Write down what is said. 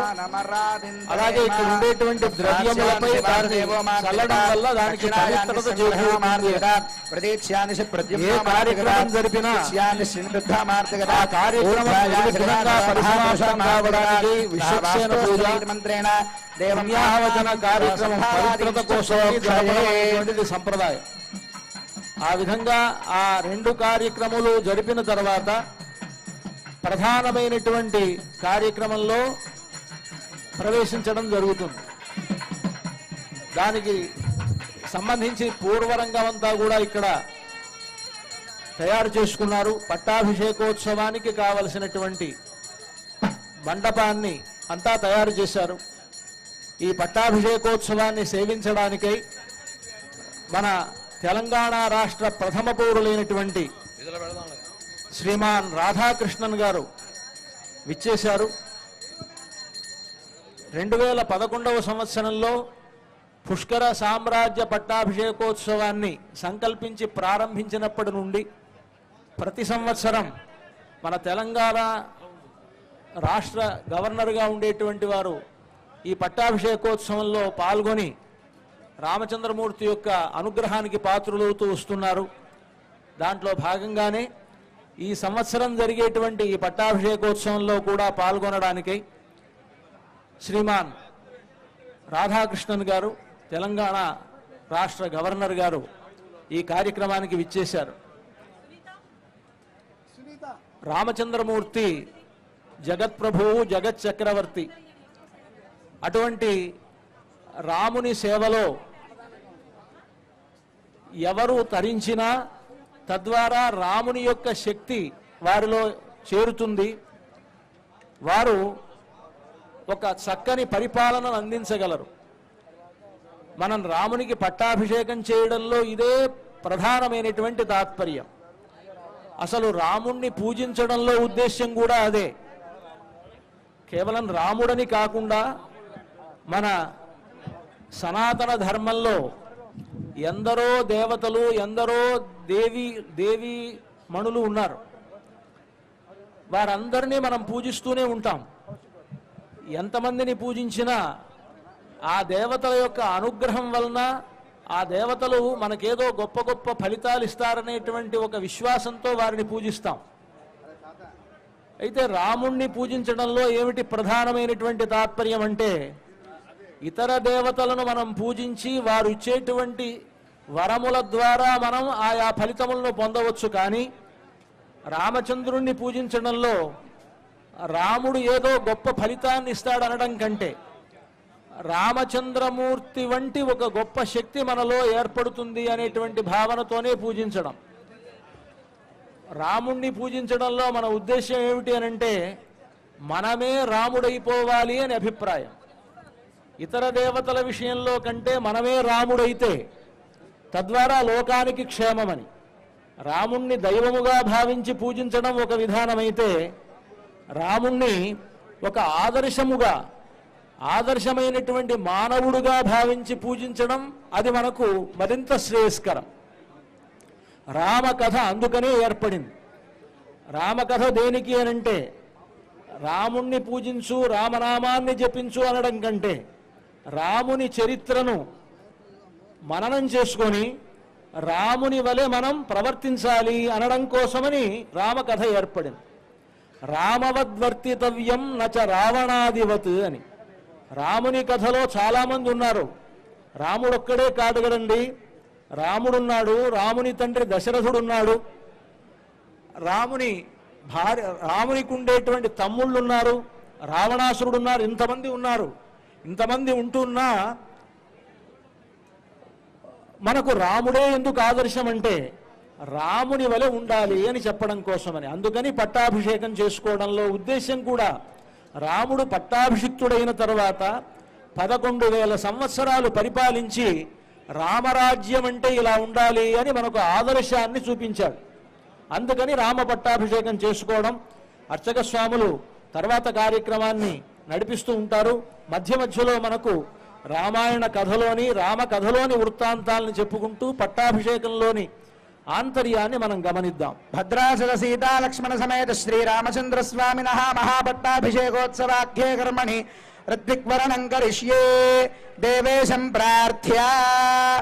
అలాగే ఇక్కడ ఉండేటువంటి ద్రవ్యములపై దాన్ని చల్లడం వల్ల దానికి పవిత్రత చేకూరుతుంది. ఏ కార్యక్రమం జరిపినా ఆ కార్యక్రమం నిర్విఘ్నంగా పరిసమాప్తం కావడానికి విశ్వక్సేన పూజ పుణ్యాహవచన కార్యక్రమం పవిత్రత కోసం జరపడం అనేటువంటిది సంప్రదాయం ఆ విధంగా ఆ రెండు కార్యక్రమాలు జరిపిన తర్వాత ప్రధానమైనటువంటి కార్యక్రమంలో ప్రవేశించడం జరుగుతుంది దానికి సంబంధించి పూర్వరంగం అంతా కూడా ఇక్కడ తయారు చేసుకున్నారు పట్టాభిషేకోత్సవానికి కావలసినటువంటి మండపాన్ని అంతా తయారు చేశారు ఈ పట్టాభిషేకోత్సవాన్ని సేవించడానికై మన తెలంగాణ రాష్ట్ర ప్రథమ పౌరులైనటువంటి శ్రీమాన్ రాధాకృష్ణన్ గారు విచ్చేశారు రెండు వేల పదకొండవ సంవత్సరంలో పుష్కర సామ్రాజ్య పట్టాభిషేకోత్సవాన్ని సంకల్పించి ప్రారంభించినప్పటి నుండి ప్రతి సంవత్సరం మన తెలంగాణ రాష్ట్ర గవర్నర్గా ఉండేటువంటి వారు ఈ పట్టాభిషేకోత్సవంలో పాల్గొని రామచంద్రమూర్తి యొక్క అనుగ్రహానికి పాత్రులవుతూ వస్తున్నారు దాంట్లో భాగంగానే ఈ సంవత్సరం జరిగేటువంటి ఈ పట్టాభిషేకోత్సవంలో కూడా పాల్గొనడానికై శ్రీమాన్ రాధాకృష్ణన్ గారు తెలంగాణ రాష్ట్ర గవర్నర్ గారు ఈ కార్యక్రమానికి విచ్చేశారు రామచంద్రమూర్తి జగత్ప్రభువు జగత్ చక్రవర్తి అటువంటి రాముని సేవలో ఎవరు తరించినా తద్వారా రాముని యొక్క శక్తి వారిలో చేరుతుంది వారు ఒక చక్కని పరిపాలనను అందించగలరు మనం రామునికి పట్టాభిషేకం చేయడంలో ఇదే ప్రధానమైనటువంటి తాత్పర్యం అసలు రాముణ్ణి పూజించడంలో ఉద్దేశ్యం కూడా అదే కేవలం రాముడని కాకుండా మన సనాతన ధర్మంలో ఎందరో దేవతలు ఎందరో దేవి దేవి మణులు ఉన్నారు వారందరినీ మనం పూజిస్తూనే ఉంటాం ఎంతమందిని పూజించినా ఆ దేవతల యొక్క అనుగ్రహం వలన ఆ దేవతలు మనకేదో గొప్ప గొప్ప ఫలితాలు ఇస్తారనేటువంటి ఒక విశ్వాసంతో వారిని పూజిస్తాం అయితే రాముణ్ణి పూజించడంలో ఏమిటి ప్రధానమైనటువంటి తాత్పర్యం అంటే ఇతర దేవతలను మనం పూజించి వారు ఇచ్చేటువంటి వరముల ద్వారా మనం ఆయా ఫలితములను పొందవచ్చు కానీ రామచంద్రుణ్ణి పూజించడంలో రాముడు ఏదో గొప్ప ఫలితాన్ని ఇస్తాడనడం కంటే రామచంద్రమూర్తి వంటి ఒక గొప్ప శక్తి మనలో ఏర్పడుతుంది అనేటువంటి భావనతోనే పూజించడం రాముణ్ణి పూజించడంలో మన ఉద్దేశం ఏమిటి అని అంటే మనమే రాముడైపోవాలి అని అభిప్రాయం ఇతర దేవతల విషయంలో కంటే మనమే రాముడైతే తద్వారా లోకానికి క్షేమమని రాముణ్ణి దైవముగా భావించి పూజించడం ఒక విధానమైతే రాముణ్ణి ఒక ఆదర్శముగా ఆదర్శమైనటువంటి మానవుడుగా భావించి పూజించడం అది మనకు మరింత శ్రేయస్కరం రామకథ అందుకనే ఏర్పడింది రామకథ దేనికి అనంటే రాముణ్ణి పూజించు రామనామాన్ని జపించు అనడం కంటే రాముని చరిత్రను మననం చేసుకొని రాముని వలె మనం ప్రవర్తించాలి అనడం కోసమని రామకథ ఏర్పడింది రామవద్వర్తితవ్యం నచ రావణాదివత్ అని రాముని కథలో చాలామంది ఉన్నారు రాముడొక్కడే కాదు కదండి రాముడున్నాడు రాముని తండ్రి దశరథుడున్నాడు రాముని భార్య రామునికి ఉండేటువంటి తమ్ముళ్ళు ఉన్నారు రావణాసురుడు ఉన్నారు ఇంతమంది ఉన్నారు ఇంతమంది ఉంటున్నా మనకు రాముడే ఎందుకు ఆదర్శం అంటే రాముని వలె ఉండాలి అని చెప్పడం కోసమని అందుకని పట్టాభిషేకం చేసుకోవడంలో ఉద్దేశం కూడా రాముడు పట్టాభిషిక్తుడైన తర్వాత పదకొండు వేల సంవత్సరాలు పరిపాలించి రామరాజ్యం అంటే ఇలా ఉండాలి అని మనకు ఆదర్శాన్ని చూపించాడు అందుకని రామ పట్టాభిషేకం చేసుకోవడం అర్చక స్వాములు తర్వాత కార్యక్రమాన్ని నడిపిస్తూ ఉంటారు మధ్య మధ్యలో మనకు రామాయణ కథలోని రామ కథలోని వృత్తాంతాలను చెప్పుకుంటూ పట్టాభిషేకంలోని ఆంతర్యాన్ని మనం గమనిద్దాం భద్రాచల సీతా లక్ష్మణ సమేత శ్రీరామచంద్ర స్వామిన మహాపట్టాభిషేకోత్సవాఖ్యే కర్మణి ऋत्विक्वरणं करिष्ये देवेशं प्रार्थ्य